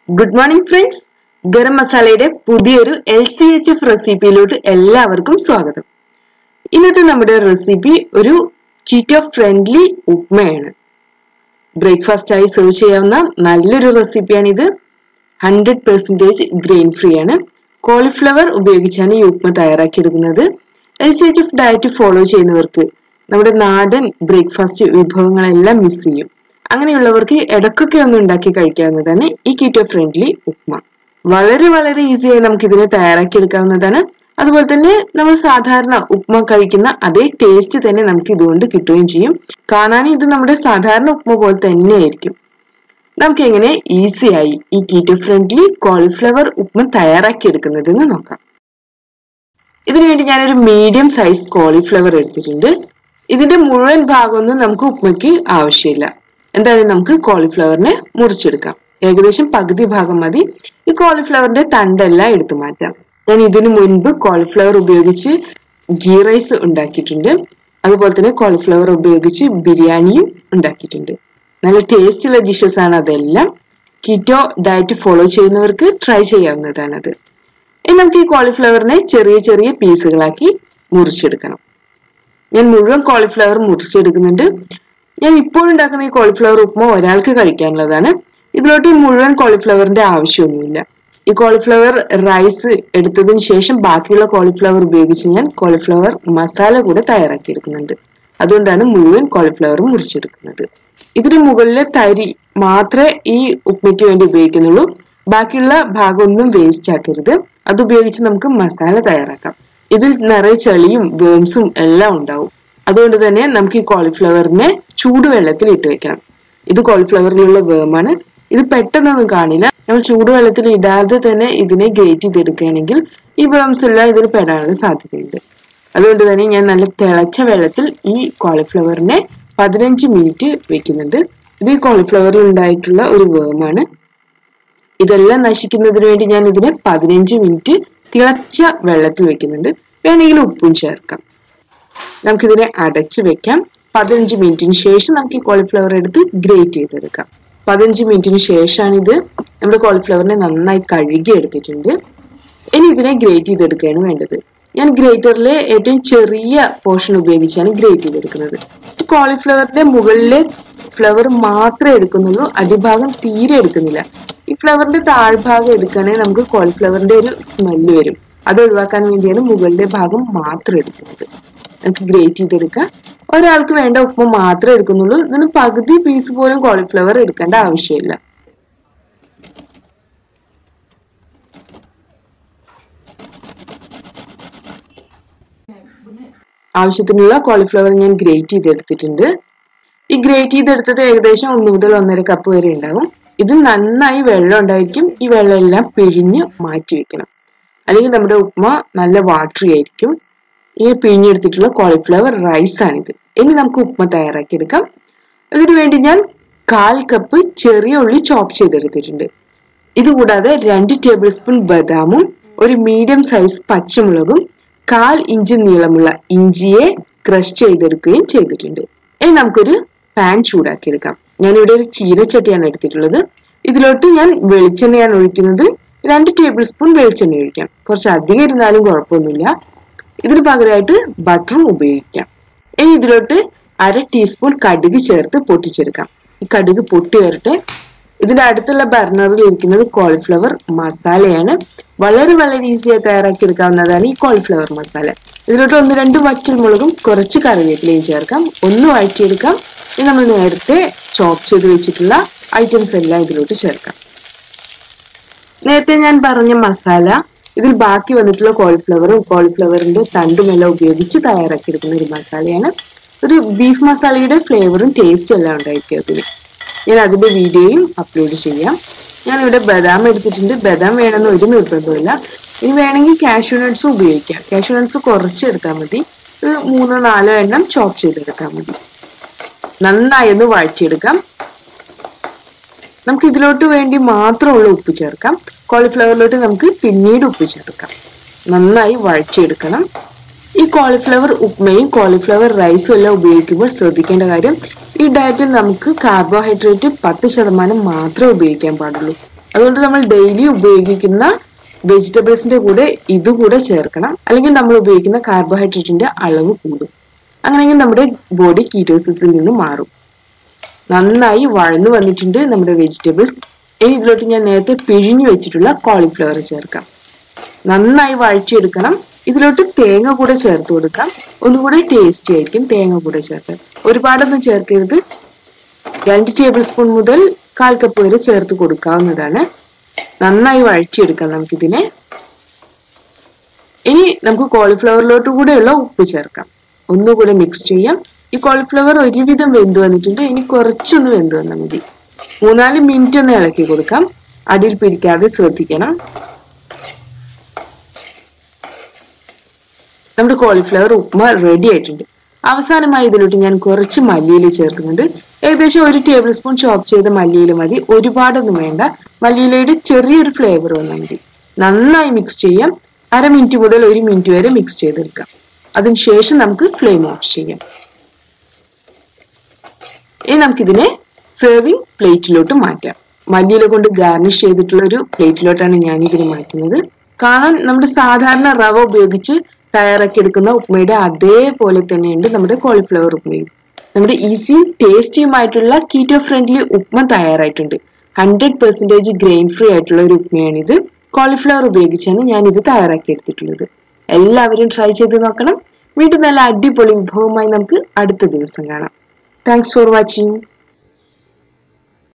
good morning friends Garam മസാലയുടെ പുതിയൊരു L C H F റെസിപ്പിയിലോട്ട് എല്ലാവർക്കും സ്വാഗതം ഇന്നത്തെ നമ്മുടെ റെസിപ്പി ഒരു കീറ്റോ ഫ്രണ്ട്ലി ഉപ്മയാണ് ബ്രേക്ക്ഫാസ്റ്റ് ആയി സെർവ് ചെയ്യാവുന്ന നല്ലൊരു റെസിപ്പിയാണ് ഇത് ഹൺഡ്രഡ് പെർസെൻറ്റേജ് ഗ്രെയിൻ ഫ്രീ ആണ് കോളിഫ്ലവർ ഉപയോഗിച്ചാണ് ഈ ഉപ്മ തയ്യാറാക്കിയെടുക്കുന്നത് L C H F diet follow ചെയ്യുന്നവർക്ക് നമ്മുടെ നാടൻ ബ്രേക്ക്ഫാസ്റ്റ് വിഭവങ്ങളെല്ലാം മിസ് ചെയ്യും അങ്ങനെയുള്ളവർക്ക് ഇടയ്ക്കൊക്കെ ഒന്ന് ഉണ്ടാക്കി കഴിക്കാവുന്നതാണ് ഈ കീറ്റോ ഫ്രണ്ട്ലി ഉപ്മ വളരെ വളരെ ഈസിയായി നമുക്ക് ഇതിനെ തയ്യാറാക്കി എടുക്കാവുന്നതാണ് അതുപോലെ തന്നെ നമ്മൾ സാധാരണ ഉപ്മ കഴിക്കുന്ന അതേ ടേസ്റ്റ് തന്നെ നമുക്ക് ഇതുകൊണ്ട് കിട്ടുകയും ചെയ്യും കാണാൻ ഇത് നമ്മുടെ സാധാരണ ഉപ്മ പോലെ തന്നെയായിരിക്കും നമുക്ക് എങ്ങനെ ഈസിയായി ഈ കീറ്റോ ഫ്രണ്ട്ലി കോളിഫ്ലവർ ഉപ്മ തയ്യാറാക്കി എടുക്കുന്നതെന്ന് നോക്കാം ഇതിനുവേണ്ടി ഞാനൊരു മീഡിയം സൈസ് കോളിഫ്ലവർ എടുത്തിട്ടുണ്ട് ഇതിന്റെ മുഴുവൻ ഭാഗമൊന്നും നമുക്ക് ഉപ്മയ്ക്ക് ആവശ്യമില്ല എന്തായാലും നമുക്ക് കോളിഫ്ലവറിനെ മുറിച്ചെടുക്കാം ഏകദേശം പകുതി ഭാഗം മതി ഈ കോളിഫ്ലവറിന്റെ തണ്ടെല്ലാം എടുത്തു മാറ്റാം ഞാൻ ഇതിനു മുൻപ് കോളിഫ്ലവർ ഉപയോഗിച്ച് ഗീ റൈസ് ഉണ്ടാക്കിയിട്ടുണ്ട് അതുപോലെ തന്നെ കോളിഫ്ലവർ ഉപയോഗിച്ച് ബിരിയാണിയും ഉണ്ടാക്കിയിട്ടുണ്ട് നല്ല ടേസ്റ്റുള്ള ഡിഷസ് ആണ് അതെല്ലാം കിറ്റോ ഡയറ്റ് ഫോളോ ചെയ്യുന്നവർക്ക് ട്രൈ ചെയ്യാവുന്നതാണത് ഇനി നമുക്ക് ഈ കോളിഫ്ലവറിനെ ചെറിയ ചെറിയ പീസുകളാക്കി മുറിച്ചെടുക്കണം ഞാൻ മുഴുവൻ കോളിഫ്ലവർ മുറിച്ചെടുക്കുന്നുണ്ട് ഞാൻ ഇപ്പോൾ ഉണ്ടാക്കുന്ന ഈ കോളിഫ്ലവർ ഉപ്മ ഒരാൾക്ക് കഴിക്കാനുള്ളതാണ് ഇതിലോട്ട് ഈ മുഴുവൻ കോളിഫ്ലവറിന്റെ ആവശ്യമൊന്നുമില്ല ഈ കോളിഫ്ലവർ റൈസ് എടുത്തതിന് ശേഷം ബാക്കിയുള്ള കോളിഫ്ലവർ ഉപയോഗിച്ച് ഞാൻ കോളിഫ്ലവർ മസാല കൂടെ തയ്യാറാക്കി എടുക്കുന്നുണ്ട് അതുകൊണ്ടാണ് മുഴുവൻ കോളിഫ്ലവർ മുറിച്ചെടുക്കുന്നത് ഇതിന് മുകളിലെ തരി മാത്രമേ ഈ ഉപ്മയ്ക്ക് വേണ്ടി ഉപയോഗിക്കുന്നുള്ളൂ ബാക്കിയുള്ള ഭാഗമൊന്നും വേസ്റ്റ് ആക്കരുത് അത് ഉപയോഗിച്ച് നമുക്ക് മസാല തയ്യാറാക്കാം ഇതിൽ നിറയെ ചെളിയും വേംസും എല്ലാം ഉണ്ടാവും അതുകൊണ്ട് തന്നെ നമുക്ക് ഈ കോളിഫ്ലവറിനെ ചൂടുവെള്ളത്തിൽ ഇട്ട് വെക്കണം ഇത് കോളിഫ്ലവറിലുള്ള വേമാണ് ഇത് പെട്ടെന്നൊന്നും കാണില്ല നമ്മൾ ചൂടുവെള്ളത്തിൽ ഇടാതെ തന്നെ ഇതിനെ ഗ്രേറ്റ് ചെയ്തെടുക്കുകയാണെങ്കിൽ ഈ വേംസ് എല്ലാം ഇതിൽ പെടാനുള്ള സാധ്യതയുണ്ട് അതുകൊണ്ട് തന്നെ ഞാൻ നല്ല തിളച്ച വെള്ളത്തിൽ ഈ കോളിഫ്ലവറിനെ പതിനഞ്ച് മിനിറ്റ് വെക്കുന്നുണ്ട് ഇത് ഈ കോളിഫ്ലവറിൽ ഉണ്ടായിട്ടുള്ള ഒരു വേമാണ് ഇതെല്ലാം നശിക്കുന്നതിന് വേണ്ടി ഞാൻ ഇതിനെ പതിനഞ്ച് മിനിറ്റ് തിളച്ച വെള്ളത്തിൽ വെക്കുന്നുണ്ട് വേണമെങ്കിൽ ഉപ്പും ചേർക്കാം നമുക്കിതിനെ അടച്ചു വെക്കാം പതിനഞ്ച് മിനിറ്റിന് ശേഷം നമുക്ക് ഈ കോളിഫ്ലവർ എടുത്ത് ഗ്രേറ്റ് ചെയ്തെടുക്കാം പതിനഞ്ച് മിനിറ്റിന് ശേഷമാണ് ഇത് നമ്മുടെ കോളിഫ്ലവറിനെ നന്നായി കഴുകി എടുത്തിട്ടുണ്ട് ഇനി ഇതിനെ ഗ്രേറ്റ് ചെയ്തെടുക്കുകയാണ് വേണ്ടത് ഞാൻ ഗ്രേറ്ററിലെ ഏറ്റവും ചെറിയ പോർഷൻ ഉപയോഗിച്ചാണ് ഗ്രേറ്റ് ചെയ്തെടുക്കുന്നത് കോളിഫ്ലവറിന്റെ മുകളിലെ ഫ്ലവർ മാത്രമേ എടുക്കുന്നുള്ളൂ അടിഭാഗം തീരെ എടുക്കുന്നില്ല ഈ ഫ്ലവറിന്റെ താഴ്ഭാഗം എടുക്കുകയാണെങ്കിൽ നമുക്ക് കോളിഫ്ലവറിന്റെ ഒരു സ്മെല്ല് വരും അത് ഒഴിവാക്കാൻ വേണ്ടിയാണ് മുകളിലെ ഭാഗം മാത്രം എടുക്കുന്നത് നമുക്ക് ഗ്രേറ്റ് ചെയ്തെടുക്കാം ഒരാൾക്ക് വേണ്ട ഉപ്പ് മാത്രമേ എടുക്കുന്നുള്ളൂ ഇതിന് പകുതി പീസ് പോലും കോളിഫ്ലവർ എടുക്കേണ്ട ആവശ്യമില്ല ആവശ്യത്തിനുള്ള കോളിഫ്ലവർ ഞാൻ ഗ്രേറ്റ് ചെയ്തെടുത്തിട്ടുണ്ട് ഈ ഗ്രേറ്റ് ചെയ്തെടുത്തത് ഏകദേശം ഒന്ന് മുതൽ ഒന്നര കപ്പ് വരെ ഉണ്ടാവും ഇത് നന്നായി വെള്ളം ഉണ്ടായിരിക്കും ഈ വെള്ളം എല്ലാം പിഴിഞ്ഞ് മാറ്റി വെക്കണം അല്ലെങ്കിൽ നമ്മുടെ ഉപ്മ നല്ല വാട്ടറി ആയിരിക്കും ഈ പിഴിഞ്ഞെടുത്തിട്ടുള്ള കോളിഫ്ലവർ റൈസ് ആണിത് ഇനി നമുക്ക് ഉപ്മ തയ്യാറാക്കി എടുക്കാം ഇതിനു വേണ്ടി ഞാൻ കാൽ കപ്പ് ചെറിയ ഉള്ളി ചോപ്പ് ചെയ്തെടുത്തിട്ടുണ്ട് ഇതുകൂടാതെ രണ്ട് ടേബിൾ സ്പൂൺ ബദാമും ഒരു മീഡിയം സൈസ് പച്ചമുളകും കാൽ ഇഞ്ച് നീളമുള്ള ഇഞ്ചിയെ ക്രഷ് ചെയ്തെടുക്കുകയും ചെയ്തിട്ടുണ്ട് ഇനി നമുക്കൊരു പാൻ ചൂടാക്കിയെടുക്കാം ഞാനിവിടെ ഒരു ചീനച്ചട്ടിയാണ് എടുത്തിട്ടുള്ളത് ഇതിലോട്ട് ഞാൻ വെളിച്ചെണ്ണയാണ് ഒഴിക്കുന്നത് രണ്ട് ടേബിൾ സ്പൂൺ വെളിച്ചെണ്ണ ഒഴിക്കാം കുറച്ച് അധികം ഇരുന്നാലും കുഴപ്പമൊന്നുമില്ല ഇതിന് പകരമായിട്ട് ബട്ടറും ഉപയോഗിക്കാം ഇനി ഇതിലോട്ട് അര ടീസ്പൂൺ കടുക് ചേർത്ത് പൊട്ടിച്ചെടുക്കാം ഈ കടുക് പൊട്ടി വരട്ടെ ഇതിന്റെ അടുത്തുള്ള ബർണറിൽ ഇരിക്കുന്നത് കോളിഫ്ലവർ മസാലയാണ് വളരെ വളരെ ഈസിയായി തയ്യാറാക്കി എടുക്കാവുന്നതാണ് ഈ കോളിഫ്ലവർ മസാല ഇതിലോട്ട് ഒന്ന് രണ്ട് വറ്റൽമുളകും കുറച്ച് കറിവേപ്പിലയും ചേർക്കാം ഒന്ന് വഴറ്റിയെടുക്കാം ഇനി നമ്മൾ നേരത്തെ ചോപ്പ് ചെയ്ത് വെച്ചിട്ടുള്ള ഐറ്റംസ് എല്ലാം ഇതിലോട്ട് ചേർക്കാം നേരത്തെ ഞാൻ പറഞ്ഞ മസാല ഇതിൽ ബാക്കി വന്നിട്ടുള്ള കോളിഫ്ലവറും കോളിഫ്ലവറിന്റെ തണ്ടുമെല്ലാം ഉപയോഗിച്ച് തയ്യാറാക്കിയെടുക്കുന്ന ഒരു മസാലയാണ് ഒരു ബീഫ് മസാലയുടെ ഫ്ലേവറും ടേസ്റ്റും എല്ലാം ഉണ്ടായിരിക്കും അതിന് ഞാൻ അതിന്റെ വീഡിയോയും അപ്ലോഡ് ചെയ്യാം ഞാൻ ഇവിടെ ബദാം എടുത്തിട്ടുണ്ട് ബദാം വേണമെന്ന് ഒരു നിർബന്ധമില്ല ഇനി വേണമെങ്കിൽ കാഷ്യൂ നട്ട്സും ഉപയോഗിക്കാം കാഷ്യൂ നട്ട്സ് കുറച്ച് എടുത്താൽ മതി ഒരു മൂന്നോ നാലോ എണ്ണം ചോപ്പ് ചെയ്തെടുത്താൽ മതി നന്നായി ഒന്ന് വഴറ്റിയെടുക്കാം നമുക്ക് ഇതിലോട്ട് വേണ്ടി മാത്രമുള്ള ഉപ്പ് ചേർക്കാം കോളിഫ്ലവറിലോട്ട് നമുക്ക് പിന്നീട് ഉപ്പ് ചേർക്കാം നന്നായി വഴറ്റിയെടുക്കണം ഈ കോളിഫ്ലവർ ഉപ്മയും കോളിഫ്ലവർ റൈസും എല്ലാം ഉപയോഗിക്കുമ്പോൾ ശ്രദ്ധിക്കേണ്ട കാര്യം ഈ ഡയറ്റിൽ നമുക്ക് കാർബോഹൈഡ്രേറ്റ് പത്ത് ശതമാനം മാത്രമേ ഉപയോഗിക്കാൻ പാടുള്ളൂ അതുകൊണ്ട് നമ്മൾ ഡെയിലി ഉപയോഗിക്കുന്ന വെജിറ്റബിൾസിന്റെ കൂടെ ഇത് കൂടെ ചേർക്കണം അല്ലെങ്കിൽ നമ്മൾ ഉപയോഗിക്കുന്ന കാർബോഹൈഡ്രേറ്റിന്റെ അളവ് കൂടും അങ്ങനെയെങ്കിൽ നമ്മുടെ ബോഡി കീറ്റോസിസിൽ നിന്ന് മാറും നന്നായി വഴന്നു വന്നിട്ടുണ്ട് നമ്മുടെ വെജിറ്റബിൾസ് ഇനി ഇതിലോട്ട് ഞാൻ നേരത്തെ പിഴിഞ്ഞു വെച്ചിട്ടുള്ള കോളിഫ്ലവർ ചേർക്കാം നന്നായി വഴറ്റിയെടുക്കണം ഇതിലോട്ട് തേങ്ങ കൂടെ ചേർത്ത് കൊടുക്കാം ഒന്നുകൂടെ ടേസ്റ്റി ആയിരിക്കും തേങ്ങ കൂടെ ചേർക്കാൻ ഒരുപാടൊന്നും ചേർക്കരുത് രണ്ട് ടേബിൾ സ്പൂൺ മുതൽ കാൽ കപ്പ് വരെ ചേർത്ത് കൊടുക്കാവുന്നതാണ് നന്നായി വഴറ്റിയെടുക്കാം നമുക്കിതിനെ ഇനി നമുക്ക് കോളിഫ്ലവറിലോട്ട് കൂടെയുള്ള ഉപ്പ് ചേർക്കാം ഒന്നുകൂടെ മിക്സ് ചെയ്യാം ഈ കോളിഫ്ലവർ ഒരുവിധം വെന്ത് വന്നിട്ടുണ്ട് ഇനി കുറച്ചൊന്ന് വെന്ത് വന്നാൽ മതി മൂന്നാല് മിനിറ്റ് ഒന്ന് ഇളക്കി കൊടുക്കാം അടിയിൽ പിടിക്കാതെ ശ്രദ്ധിക്കണം നമ്മുടെ കോളിഫ്ലവർ ഉപ്മ റെഡി ആയിട്ടുണ്ട് അവസാനമായി ഇതിലോട്ട് ഞാൻ കുറച്ച് മല്ലിയില ചേർക്കുന്നുണ്ട് ഏകദേശം ഒരു ടേബിൾ സ്പൂൺ ചോപ്പ് ചെയ്ത മല്ലിയില മതി ഒരുപാടൊന്നും വേണ്ട മല്ലിയിലയുടെ ചെറിയൊരു ഫ്ലേവർ വന്നാൽ മതി നന്നായി മിക്സ് ചെയ്യാം അര മിനിറ്റ് മുതൽ ഒരു മിനിറ്റ് വരെ മിക്സ് ചെയ്തെടുക്കാം അതിനുശേഷം നമുക്ക് ഫ്ലെയിം ഓഫ് ചെയ്യാം ഇനി നമുക്കിതിനെ സെർവിങ് പ്ലേറ്റിലോട്ട് മാറ്റാം മല്ലിയില കൊണ്ട് ഗാർണിഷ് ചെയ്തിട്ടുള്ള ഒരു പ്ലേറ്റിലോട്ടാണ് ഞാൻ ഇതിനെ മാറ്റുന്നത് കാണാൻ നമ്മുടെ സാധാരണ റവ ഉപയോഗിച്ച് തയ്യാറാക്കി എടുക്കുന്ന ഉപ്മയുടെ അതേപോലെ തന്നെയുണ്ട് നമ്മുടെ കോളിഫ്ലവർ ഉപ്മയും നമ്മുടെ ഈസിയും ടേസ്റ്റിയുമായിട്ടുള്ള കീറ്റോ ഫ്രണ്ട്ലി ഉപ്മ തയ്യാറായിട്ടുണ്ട് ഹൺഡ്രഡ് പെർസെൻറ്റേജ് ഗ്രെയിൻ ഫ്രീ ആയിട്ടുള്ള ഒരു ഉപ്മയാണിത് കോളിഫ്ലവർ ഉപയോഗിച്ചാണ് ഞാൻ ഇത് തയ്യാറാക്കി എടുത്തിട്ടുള്ളത് എല്ലാവരും ട്രൈ ചെയ്ത് നോക്കണം വീണ്ടും നല്ല അടിപൊളി വിഭവമായി നമുക്ക് അടുത്ത ദിവസം കാണാം താങ്ക്സ് ഫോർ വാച്ചിങ്